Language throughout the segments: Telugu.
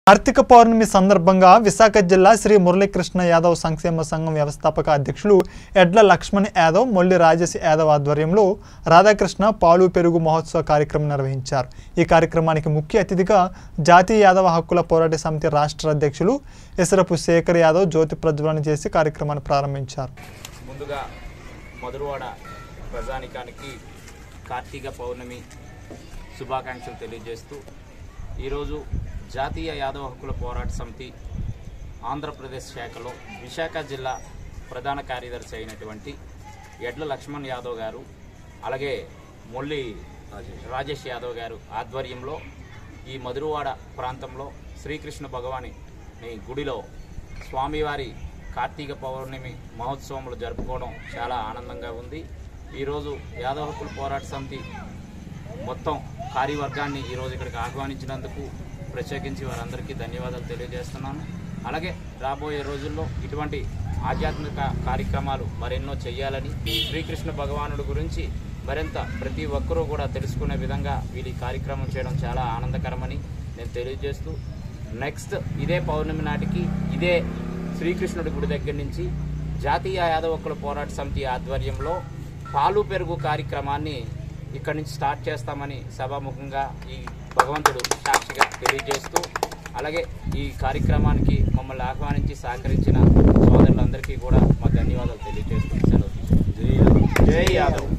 కార్తీక పౌర్ణమి సందర్భంగా విశాఖ జిల్లా శ్రీ మురళీకృష్ణ యాదవ్ సంక్షేమ సంఘం వ్యవస్థాపక అధ్యక్షులు ఎడ్ల లక్ష్మణ్ యాదవ్ మొల్లి రాజేష్ యాదవ్ ఆధ్వర్యంలో రాధాకృష్ణ పాలు పెరుగు మహోత్సవ కార్యక్రమం నిర్వహించారు ఈ కార్యక్రమానికి ముఖ్య అతిథిగా జాతీయ యాదవ హక్కుల పోరాట సమితి రాష్ట్ర అధ్యక్షులు ఎసరపు శేఖర్ యాదవ్ జ్యోతి ప్రజ్వలన చేసి కార్యక్రమాన్ని ప్రారంభించారు ముందుగా మధురవాడ ప్రజానికానికి కార్తీక పౌర్ణమి శుభాకాంక్షలు తెలియజేస్తూ ఈరోజు జాతీయ యాదవ హక్కుల పోరాట సమితి ఆంధ్రప్రదేశ్ శాఖలో విశాఖ జిల్లా ప్రధాన కార్యదర్శి అయినటువంటి ఎడ్ల లక్ష్మణ్ యాదవ్ గారు అలాగే మొల్లి రాజేష్ యాదవ్ గారు ఆధ్వర్యంలో ఈ మధురవాడ ప్రాంతంలో శ్రీకృష్ణ భగవాని గుడిలో స్వామివారి కార్తీక పౌర్ణమి మహోత్సవములు జరుపుకోవడం చాలా ఆనందంగా ఉంది ఈరోజు యాదవ హక్కుల పోరాట సమితి మొత్తం కార్యవర్గాన్ని ఈరోజు ఇక్కడికి ఆహ్వానించినందుకు ప్రత్యేకించి వారందరికీ ధన్యవాదాలు తెలియజేస్తున్నాను అలాగే రాబోయే రోజుల్లో ఇటువంటి ఆధ్యాత్మిక కార్యక్రమాలు మరెన్నో చేయాలని శ్రీకృష్ణ భగవానుడి గురించి మరింత ప్రతి ఒక్కరూ కూడా తెలుసుకునే విధంగా వీరి కార్యక్రమం చేయడం చాలా ఆనందకరమని నేను తెలియజేస్తూ నెక్స్ట్ ఇదే పౌర్ణమి నాటికి ఇదే శ్రీకృష్ణుడి గుడి దగ్గర నుంచి జాతీయ యాదవ హక్కుల పోరాట సమితి ఆధ్వర్యంలో పాలు పెరుగు కార్యక్రమాన్ని ఇక్కడి నుంచి స్టార్ట్ చేస్తామని సభాముఖంగా ఈ భగవంతుడు సాక్షిగా తెలియజేస్తూ అలాగే ఈ కార్యక్రమానికి మమ్మల్ని ఆహ్వానించి సహకరించిన సోదరులందరికీ కూడా మా ధన్యవాదాలు తెలియజేస్తూ సెలవు తీసుకుంటున్నాను. జై యాదవ్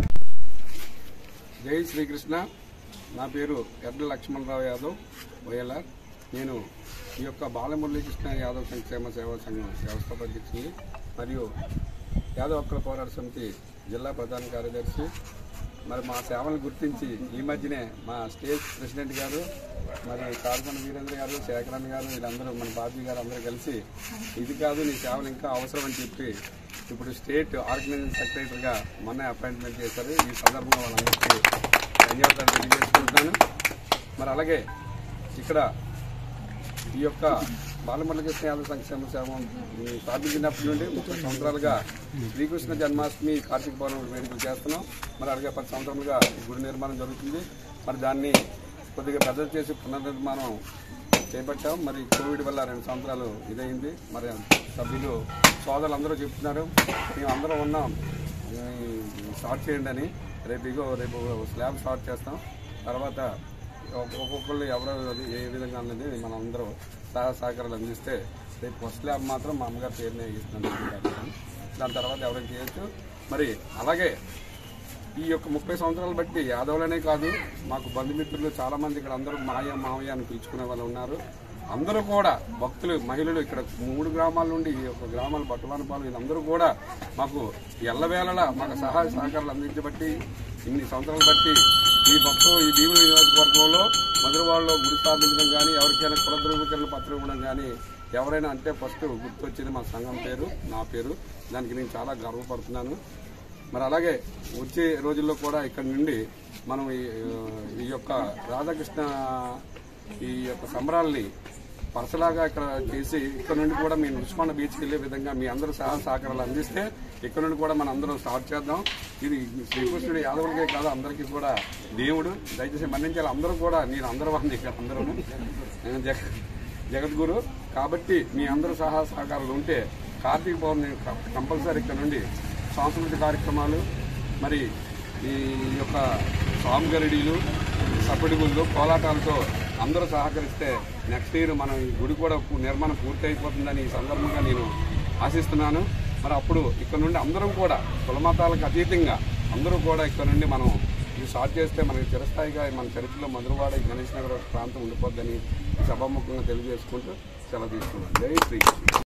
జై శ్రీకృష్ణ నా పేరు ఎడ్ల లక్ష్మణరావు యాదవ్ వైఎల్ఆర్ నేను ఈ యొక్క బాలమురళీకృష్ణ యాదవ్ సంక్షేమ సేవా సంఘం వ్యవస్థాపకుడిని మరియు యాదవ్ హక్కుల పోరాట సమితి జిల్లా ప్రధాన కార్యదర్శి మరి మా సేవలను గుర్తించి ఈ మధ్యనే మా స్టేట్ ప్రెసిడెంట్ గారు మరి కారుకొండ వీరేంద్ర గారు శేఖరన్ గారు వీళ్ళందరూ మన బాబీ గారు అందరూ కలిసి ఇది కాదు నీ సేవలు ఇంకా అవసరం అని చెప్పి ఇప్పుడు స్టేట్ ఆర్గనైజింగ్ సెక్రటరీగా మొన్న అపాయింట్మెంట్ చేశారు ఈ సందర్భంగా వాళ్ళందరికీ ధన్యవాదాలు తెలియజేసుకుంటున్నాను మరి అలాగే ఇక్కడ ఈ యొక్క బాలమురళకృష్ణ యాదవ సంక్షేమ సేవం ఉమ్, స్థాపించినప్పటి నుండి ముప్పై సంవత్సరాలుగా శ్రీకృష్ణ జన్మాష్టమి కార్తీక పౌర్ణమి వేడుకలు చేస్తున్నాం మరి అలాగే పది సంవత్సరాలుగా ఈ గుడి నిర్మాణం జరుగుతుంది మరి దాన్ని కొద్దిగా పెద్దలు చేసి పునర్నిర్మాణం చేపట్టాం మరి కోవిడ్ వల్ల రెండు సంవత్సరాలు ఇదైంది మరి సభ్యులు సోదరులు అందరూ చెప్తున్నారు మేము అందరం ఉన్నాం ఈ స్టార్ట్ చేయండి అని రేపు ఇగో రేపు స్లాబ్ స్టార్ట్ చేస్తాం తర్వాత ఒక్- ఒక్కొక్కళ్ళు ఎవరో అది ఏ విధంగా అనేది మనం అందరూ సహాయ సహకారాలు అందిస్తే రేపు ఫస్ట్ ల్యాబ్ మాత్రం మా అమ్మగారి పేరునే ఇస్తున్నాం దాని తర్వాత ఎవరైనా చేయొచ్చు మరి అలాగే ఈ యొక్క ముప్పై సంవత్సరాలు బట్టి యాదవులనే కాదు మాకు బంధుమిత్రులు చాలా మంది ఇక్కడ అందరూ మాయ మావయ్య అని పిలుచుకునే వాళ్ళు ఉన్నారు అందరూ కూడా భక్తులు మహిళలు ఇక్కడ మూడు గ్రామాల నుండి ఈ యొక్క గ్రామాల బట్టువానపాలు వీళ్ళందరూ కూడా మాకు ఎల్లవేళలా మాకు సహాయ సహకారాలు అందించబట్టి ఇన్ని సంవత్సరాలు బట్టి ఈ భక్తులు ఈ భీముల నియోజకవర్గంలో మధురవాడలో గుడి స్థాపించడం కానీ ఎవరికైనా కుల ధృవీకరణ పత్రం ఇవ్వడం కానీ ఎవరైనా అంటే ఫస్ట్ గుర్తొచ్చేది మా సంఘం పేరు నా పేరు దానికి నేను చాలా గర్వపడుతున్నాను మరి అలాగే వచ్చే రోజుల్లో కూడా ఇక్కడ నుండి మనం ఈ ఈ యొక్క రాధాకృష్ణ ఈ యొక్క సంబరాల్ని పరసలాగా ఇక్కడ చేసి ఇక్కడ నుండి కూడా మీ రుచికొండ బీచ్కి వెళ్ళే విధంగా మీ అందరూ సహాయ సహకారాలు అందిస్తే ఇక్కడ నుండి కూడా మనం అందరం స్టార్ట్ చేద్దాం ఇది శ్రీకృష్ణుడు యాదవులకే కాదు అందరికీ కూడా దేవుడు దయచేసి మన్నించాలి అందరూ కూడా నేను అందరూ వాడిని ఇక్కడ అందరూ జగ జగద్గురు కాబట్టి మీ అందరూ సహాయ సహకారాలు ఉంటే కార్తీక పౌర్ణమి కంపల్సరీ ఇక్కడ నుండి సాంస్కృతిక కార్యక్రమాలు మరి ఈ యొక్క సాంగరిడీలు సప్పడిగుళ్ళు కోలాటాలతో అందరూ సహకరిస్తే నెక్స్ట్ ఇయర్ మనం ఈ గుడి కూడా పూ- నిర్మాణం పూర్తి అయిపోతుందని ఈ సందర్భంగా నేను ఆశిస్తున్నాను మరి అప్పుడు ఇక్కడ నుండి అందరం కూడా కులమతాలకు అతీతంగా అందరూ కూడా ఇక్కడ నుండి మనం ఇది స్టార్ట్ చేస్తే మనకి చిరస్థాయిగా మన చరిత్రలో మధురవాడ ఈ గణేష్ నగర్ ప్రాంతం ఉండిపోద్దని సభాముఖంగా తెలియజేసుకుంటూ సెలవు తీసుకున్నాను జై శ్రీకృష్ణ